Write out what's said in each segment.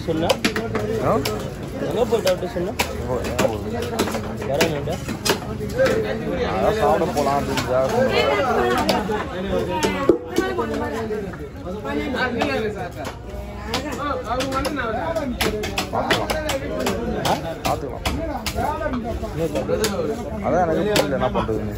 சொன்னா ஆ? எங்கே போயிட்டு அவர்கிட்ட சொன்னா ஓ, என்ன போகுது? வரேன்டா அதான் சாப்பிட போலாம் அப்படின்னு பார்த்துக்கலாம் அதான் எனக்கு புரியல என்ன பண்ணுறதுன்னு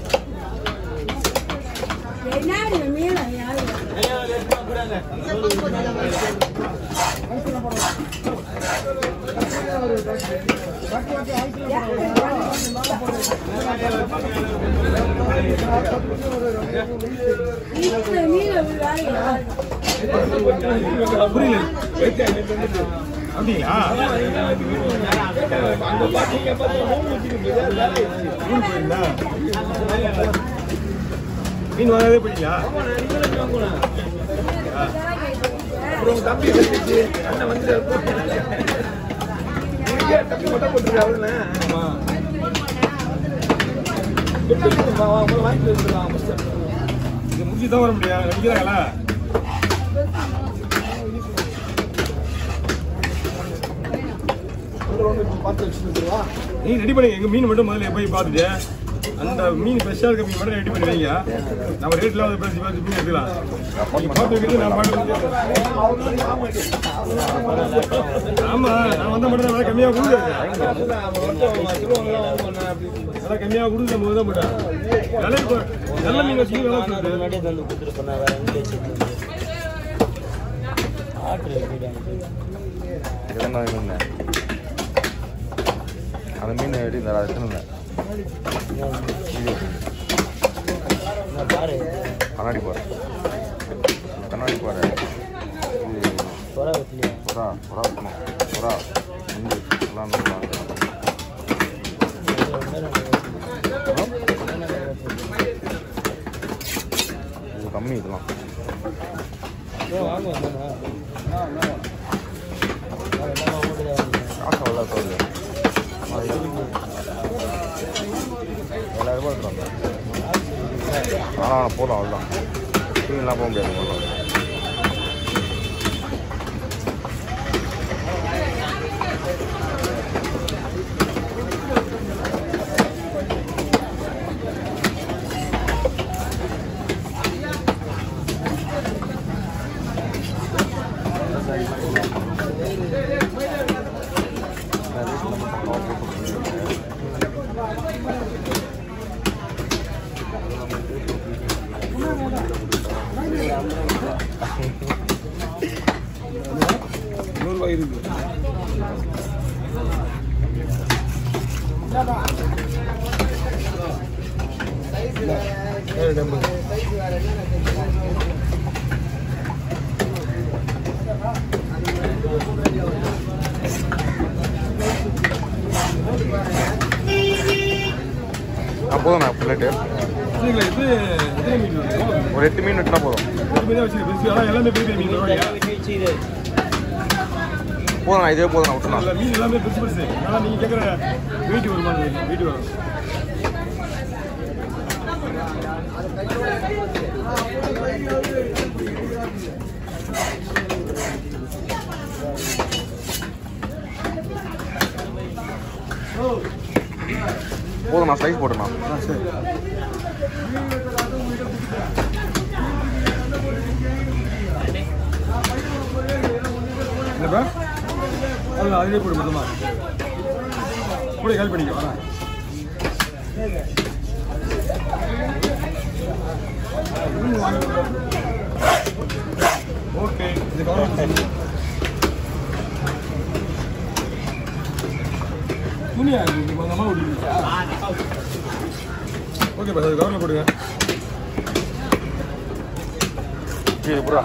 அப்படிங்களா மீன் போயிருந்தா மீன் வாங்காதே போயிட்டீங்களா அப்புறம் உங்க தம்பி வந்துச்சு அண்ணன் வந்து தம்பி மட்டும் போட்டுருக்காரு அவருன்னு ஆமா இது முடிச்சு தான் வர முடியும் நடிக்கிறாங்களா நீ ரெடி பண்ணி எங்க மீன் மட்டும் முதல்ல போய் பார்த்துட்டு அந்த மீன் ஃப்ரெஷ்ஷாக இருக்க மீன் மட்டும் ரெடி பண்ணி வைங்க நம்ம ரேட்ல வந்து பேசி பார்த்து மீன் எடுக்கலாம் நீங்க பார்த்து வைக்கிறது நான் பார்த்து ஆமா நான் வந்த மட்டும் தான் விலை கம்மியாக கொடுக்குறது விலை கம்மியாக கொடுத்து நம்ம தான் மாட்டேன் விலை இப்போ நல்ல மீன் வச்சு விலை நான் சொல்லுது முன்னாடியே தந்து கொடுத்துருப்பேன் நான் வேற எங்கே வச்சுருந்தேன் ஆர்டர் எப்படி இதுதான் மீன் அந்த மீன் எப்படி இந்த எடுத்துன்னு இது நான் பாரு கண்ணாடி பாரு இந்த கண்ணாடி பாரு இது புறா வைக்கலையா புறா புறா இருக்கணும் புறா குஞ்சு எல்லாம் நல்லா இருக்கும். இது கம்மி இதெல்லாம் வாங்க வந்தானா காசு அவ்வளோ சொல்லுது ஏழாயிரம் ரூபாய் இருக்கிறாங்க ஆனால் போகலாம் அவ்வளோதான் டீலாம் போக முடியாது முதல்ல நூறுரூவா இருக்கு ஏழு டம்பு ஆ போதும் நான் பிளேட்டு இதுல இது எத்தனை மீன் வேணும்? ஒரு எட்டு மீன் வெட்டினா போதும் ஒரு மீன் தான் வச்சிருக்கு பெருசு அதான் எல்லாமே பெரிய பெரிய மீன் வரும் வெட்டி வச்சு இது போதும் நான் இதே போதும் நான் விட்டுலாம் இல்ல, மீன் எல்லாமே பெருசு பெருசு ஆனா நீங்க கேக்குற வெயிட் வருமா வெயிட் வரும் போதும் நான் ஸ்லைஸ் போட்டுண்ணா ஆ சரி என்னப்பா அதில் அதிலே போடு மொத்தமா கூட கால் பண்ணிக்க வரேன் ஓகே இது கவர்மெண்ட் துணியா இருக்கு உங்க அம்மா ஓடிடுச்சா ஓகே பாஸ் அது கவர்ல போடுங்க சரி புறா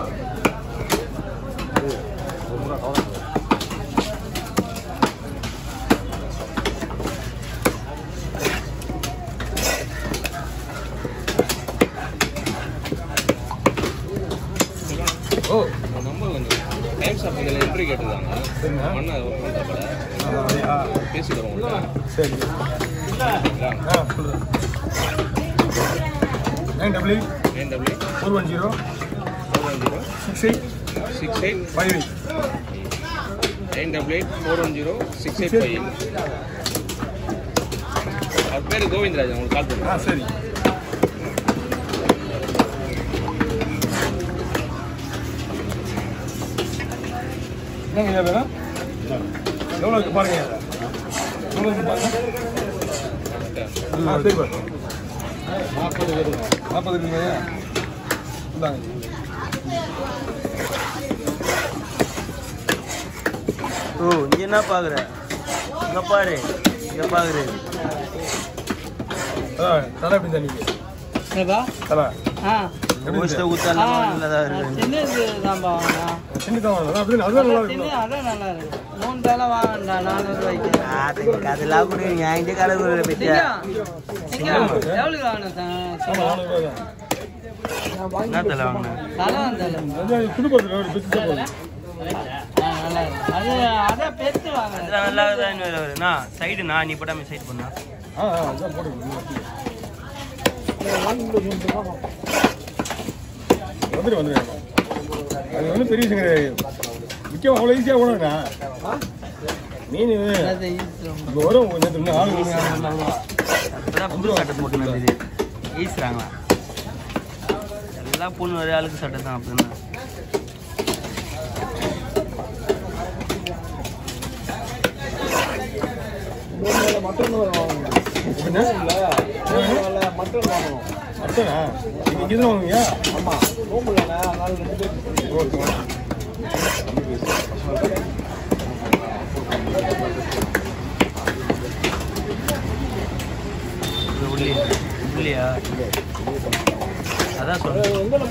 ஓ நம்பர் கொஞ்சம் டைம் ஷாப்பிங்கில் என்ட்ரி கேட்டிருந்தாங்க சரிங்க மண்ணை ஒர்க் பண்ணுறப்பல அப்படியா பேசிக்கிறோம் உங்கள்கிட்ட சரி ஆ சொல்லுங்க nine double eight nine double four one zero four one zero six eight six eight five eight nine double eight four one zero six eight five அவர் பேர் கோவிந்தராஜ் உங்களுக்கு கால் பண்ணுங்க ஆ சரி என்னங்க ஐயா வேணும் எவ்வளோ இருக்கு பாருங்க ஐயா. எவ்வளோ இருக்கு பாருங்க ஆ சரி பாருங்க நாற்பது வருது நாற்பது இருக்குங்க ஐயா இந்தாங்க ஓ இங்க என்ன பாக்குற இங்க பாரு இங்க பாக்குற ஆ தலை எப்படி தண்ணிக்கு ஏதா தலை ஆ எப்படி ஊஸ்த இருக்கு? ஊத்தால நல்லதா இருக்கு சின்னது தான்ப்பா வாங்கலாம் சின்ன தான் வாங்கணும் அப்படின்னு அதுதான் நல்லா சின்ன இருக்கும் அதான் நல்லா இருக்கு மூணு தலை வாங்கண்டா நானூறு ரூபாய்க்கு அதுக்கு அதெல்லாம் கூட நீ என்கிட்ட கடை கொடுக்குற பத்தியா சிங்கம் சிங்கம் எவ்வளோக்கு வாங்கணும் தான் ஆமாம் நானூறு ரூபாய் தான் என்ன தலை வாங்கினேன் தலை அந்த தலை வெங்காயம் குடும்பத்தில் ஒரு பிச்சு தான் போதும் ஆ நல்லா இருக்கு அது அதான் பெருசு வாங்கணும் அதெல்லாம் நல்லா தான் இன்னும் வருதுண்ணா சைடு நான் நீ போட்டாம சைடு பண்ணா ஆ ஆ அதான் போட்டுக்கணும் வந்துடு வந்துடு அது வந்து பெரிய விஷயம் கிடையாது முக்கியம் அவ்வளோ ஈஸியாக போனேண்ணா மீன் அது ஈஸி ரொம்ப. இப்போ வரும் கொஞ்சம் இன்னும் ஆள் வருங்க. இப்பதான் புது சட்டை போட்டு வந்தது ஈசுறாங்களா எல்லாம் பொண்ணு ஒரே ஆளுக்கு சட்டை தான் அப்படின்னா எப்படிண்ணா? மட்டனா நீங்கள் இங்கே தான் வாங்குவீங்க ஓகே இது உள்ளி உள்ளியா அதான் சொல்றேன்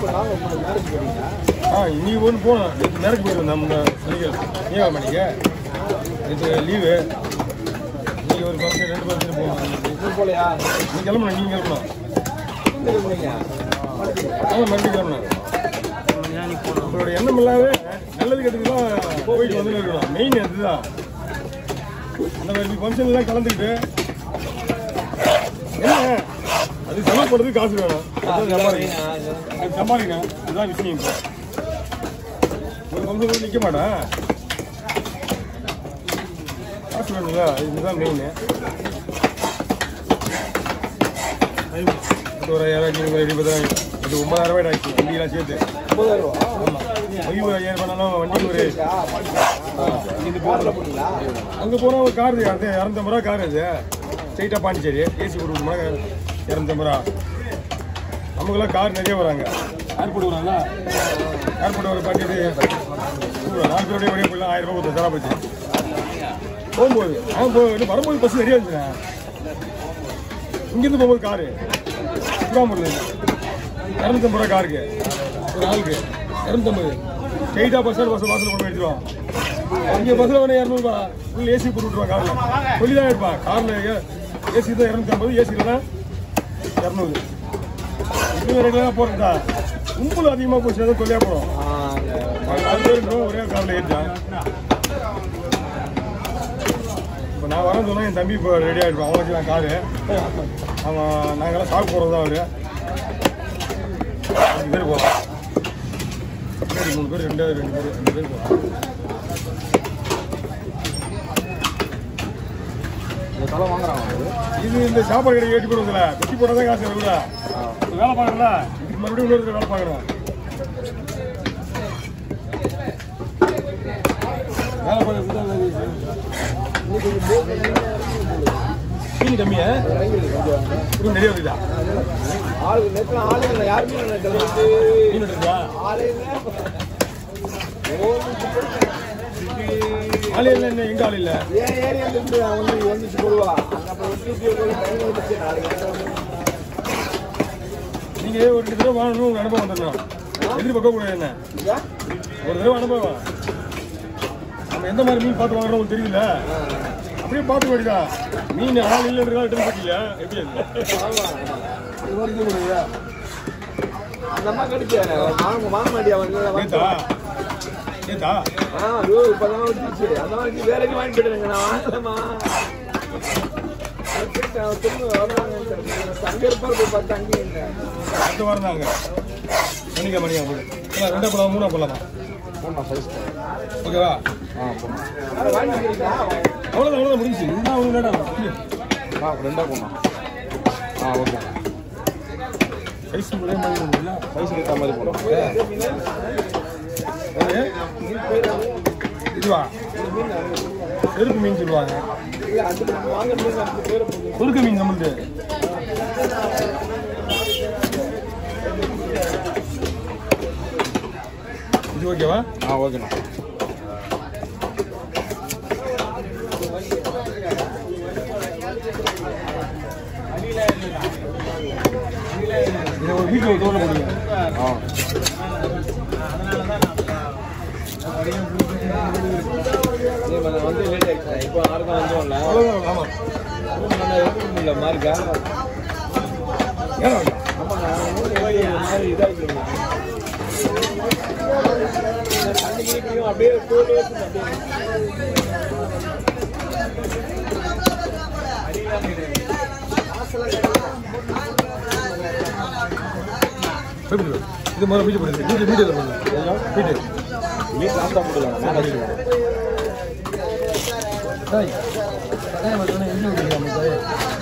ஆ இன்னைக்கு ஒன்று போனோம் நேற்று நேரத்துக்கு போயிருந்தோம் நம்ம நீங்கள் ஏன் மணிக்கு நேற்று லீவு இன்னைக்கு ஒரு ஃபங்க்ஷன் ரெண்டு ஃபங்க்ஷன் போகணும் போலையா நீ கிளம்பணும் நீங்கள் கிளம்பணும் ஆமாம் மறுபடியும் கிளம்பணும் நீ போகணும் உங்களோட எண்ணம் இல்லாத நல்லது கெட்டது தான் போயிட்டு வந்து இருக்கணும் மெயின் அதுதான் அந்த மாதிரி ஃபங்க்ஷன்லாம் கலந்துக்கிட்டு என்ன அது செலவு பண்ணுறதுக்கு காசு வேணும் அதான் சம்பாதிக்கணும் அது சம்பாதிக்கணும் இதுதான் விஷயம் இப்போ ஒரு ஃபங்க்ஷன் நிற்க மாட்டேன் காசு வேணும்ல இதுதான் மெயின் ஒரு ஐயாயிரம் ரெடி பார்த்தா இது ஒன்பதாயிரம் ரூபாய் ஆச்சு வண்டியெல்லாம் சேர்த்து ஆமாம் ஐயோ ஐயாயிரம் பண்ணாலும் வண்டி ஒரு அங்கே போனால் ஒரு கார் அது இரநூத்தம்பது ரூபா கார் அது ஸ்ட்ரைட்டாக பாண்டிச்சேரி ஏசி ஒரு விட்டு மணி இரநூத்தம்பது ரூபா நமக்குலாம் கார் நிறைய வராங்க ஏர்போர்ட் வராங்களா ஏர்போர்ட் வர பாண்டிச்சேரி நாலு பேருடைய வழியாக போயிடலாம் ஆயிரம் ரூபாய் கொடுத்து தரா போச்சு போகும்போது அவன் போ இன்னும் வரும்போது பஸ் நிறைய இருந்துச்சுண்ணே இங்கேருந்து போகும்போது காரு சிவகாமூர்ல இரநூத்தம்பது ரூபா காருக்கு ஒரு ஆளுக்கு இரநூத்தம்பது ஸ்ட்ரெயிட்டாக பஸ் பஸ் வாசல் கொண்டு போய் எடுத்துருவான் இங்கே பஸ்ஸில் வந்து இரநூறுபா ஃபுல் ஏசி போட்டு விட்ருவான் காரில் சொல்லி தான் இருப்பான் காரில் ஏசி தான் இரநூத்தம்பது ஏசி இல்லைன்னா இரநூறு இன்னும் ரெகுலராக போகிறதா கும்பல் அதிகமாக போச்சு தான் சொல்லியா போகிறோம் நாலு பேர் இருக்கோம், ஒரே காரில் ஏறிட்டான் இப்போ நான் வரேன்னு சொன்னால் என் தம்பி இப்போ ரெடி ஆகிடுவான் அவன் வச்சுக்கலாம் காரு அவன் நாங்களாம் சாப்பிட போகிறது தான் அவர் அஞ்சு பேர் போகலாம் சரி மூணு பேர் ரெண்டு ரெண்டு பேர் ரெண்டு பேர் போகலாம் இது இந்த சாப்பாடு கடை ஏற்றி போடுறதுல வெட்டி போட்டால் தான் காசு வருதா வேலை பார்க்கல இதுக்கு மறுபடியும் இன்னொரு வேலை பார்க்குறோம் வேலை பார்க்கறது மீன் கம்மியா இன்னும் நிறைய வருதா மீன் இருக்கா ஆளே இல்லை என்ன எங்க ஆள் இல்லை நீங்க ஒரு ரெண்டு தடவை வாங்கணும் உங்க அனுபவம் வந்துடணும் எதிர்பார்க்க கூடாது என்ன ஒரு தடவை அனுபவம் நம்ம எந்த மாதிரி மீன் பார்த்து வாங்குறோம் உங்களுக்கு தெரியல அப்படியே பார்த்து வேண்டியதா மீன் ஆள் இல்லைன்றதா ரிட்டர்ன் பண்ணிக்கல எப்படி அது அந்த அம்மா கடிச்சாரு வாங்க வாங்க மாட்டியா ஏத்தா ஏத்தா ஆ ஐயோ இப்பதான் வந்துச்சு அந்த மாதிரி வேற எங்கேயும் வாங்கி போயிடுங்க நான் வாங்கலாமா அது போயிட்டு அவன் திரும்ப வருவாங்கன்னு தெரியும். அங்க இருப்பாரு போய் பார்த்து அங்கேயும் இல்லை. அடுத்த வாரம் தாங்க மணிக்கா மணிக்கா போடு இல்லை ரெண்டா போடலாம் மூணா போடலாமா போடணும் சைஸ் ஓகேவா ஆ போடணும் அவ்வளோதான் அவ்வளோதான் முடிஞ்சு இதுதான் அவங்க வேண்டாம் ஆ ரெண்டாக போடணும் ஆ ஓகே சைஸ் ஒரே மாதிரி ஒன்றும் சைஸுக்கு ஏற்ற மாதிரி போடணும் இதுவா செருப்பு மீன் சொல்லுவாங்க குறுக்கு மீன் நம்மளுது இது ஓகேவா ஆ ஓகேண்ணா இதை ஒரு வீட்டில் தோண முடியும் ஆ வந்து லேட் ஆயிடுச்சு இப்போ யாருக்கும் வந்துடும்ல அவ்வளோதான் ஆமாம் இல்லை மார்க்கா ஏன் வேண்டாம் மாதிரி இதாகிடுங்க அப்படியே தோல் வச்சு அப்படியே எப்படி இருக்கு? இது முதல்ல வீட்டு போடுது வீட்டு வீட்டில் போடுங்க வீட்டு மீட் லாஸ்ட்டாக போட்டுக்கலாம் மேலே வச்சுக்கலாம் தாய் தாய் மட்டும் எப்படி விட்டுருக்காங்க தாய்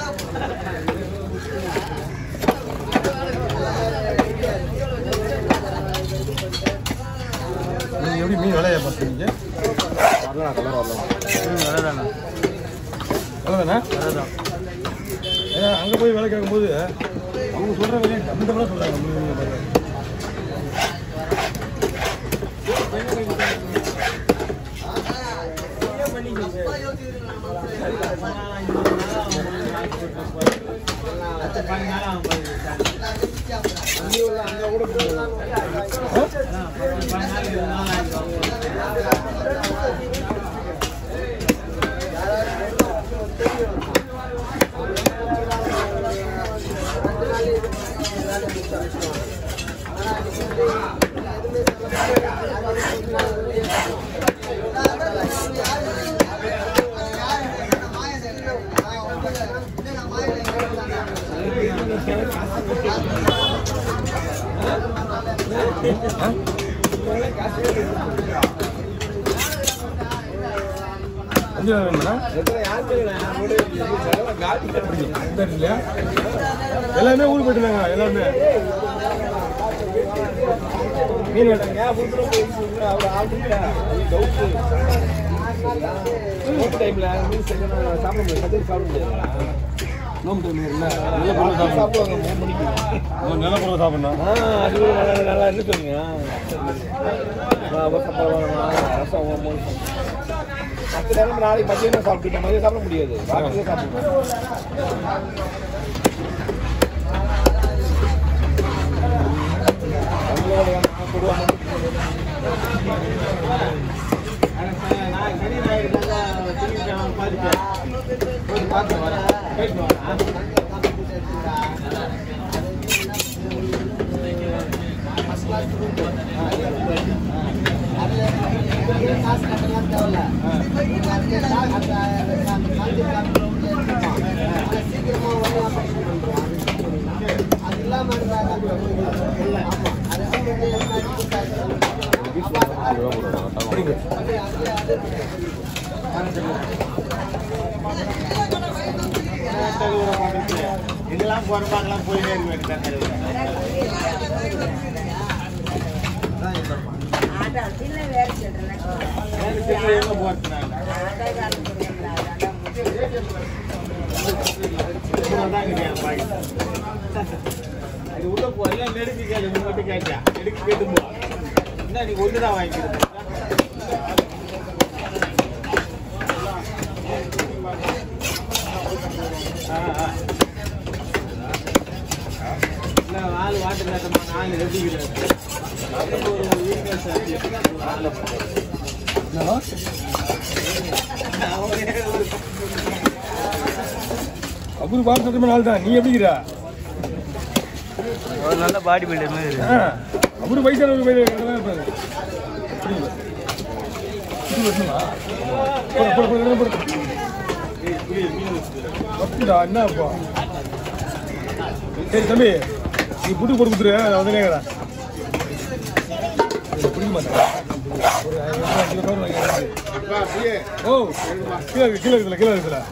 நீங்கள் எப்படி மீன் விலையை பார்த்துருக்கீங்க வரலாம் கலர் வரலாம் ம் வரதாண்ணா அவ்வளோதானே வரதான் ஏன்னா அங்கே போய் வேலை கேட்கும்போது அவங்க சொல்கிற விலையை கம்மி தான் சொல்கிறாங்க மீன் பாருங்க அஞ்சு நாள் வேணுமா இந்த இல்லையா எல்லாமே ஊருக்கு போயிட்டுருந்தாங்க எல்லாமே மீன் வேண்டாங்க டைம்ல மீன் செஞ்சு சாப்பிட முடியாது கத்திரி சாப்பிட முடியாது நோம்பு டைம் இல்லை நல்ல பொருள் சாப்பிடணும் சாப்பிடுவாங்க மூணு மணிக்கு நல்ல பொருள் சாப்பிடணும் ஆ அது கூட நல்லா நல்லா என்ன சொல்லுங்க ரசம் மூணு பத்து நேரம் நாளைக்கு மதியம் சாப்பிட்டுட்டேன் மதியம் சாப்பிட முடியாது ராத்திரியே சாப்பிடுவேன் அவங்களோட கொடுவாங்க இதெல்லாம் போறப்பாங்கலாம் போயிட்டே இருக்க வேண்டியதான் அது உள்ள போ எல்லாம் நெடுக்கு கேளு நீ மட்டும் கேட்டா நெடுக்கு கேட்டு போ என்ன நீ ஒன்று தான் வாங்கிக்கிறது இல்லை ஆள் வாட்டர் கேட்டமா நாலு ரெடிக்கிறேன் ஒரு வீக்னஸ் அவரு பார்த்து சட்டமே நாள் தான் நீ எப்படிங்கிற ஒரு நல்ல பாடி பில்டர் மாதிரி இருக்கு. ஆ, அவரு வயசான ஒரு பையன் நல்லா இருப்பாரு புரியுது. இது வரணுமா? போடு, போடு, போடு, போடு, போடு. தப்புடா, என்ன இப்போ சரி தம்பி நீ புட்டு போட்டு கொடுத்துரு நான் வந்து கேட்குறேன் பிடிக்க மாட்டேன் ஒரு அஞ்சு கிலோ கவர் வாங்கி ஓ கிலோ இருக்கு, கிலோ இருக்குல்ல கிலோ இருக்குல்ல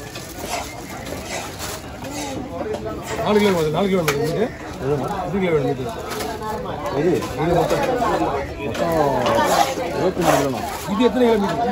நாலு கிலோ வருது நாலு கிலோ வேணும் மீட்டு எது கிலோ வேணும் மீட்டு இது இது மொத்தம் மொத்தம் இருபத்தி மூணு கிலோ இது எத்தனை கிலோ மீட்டு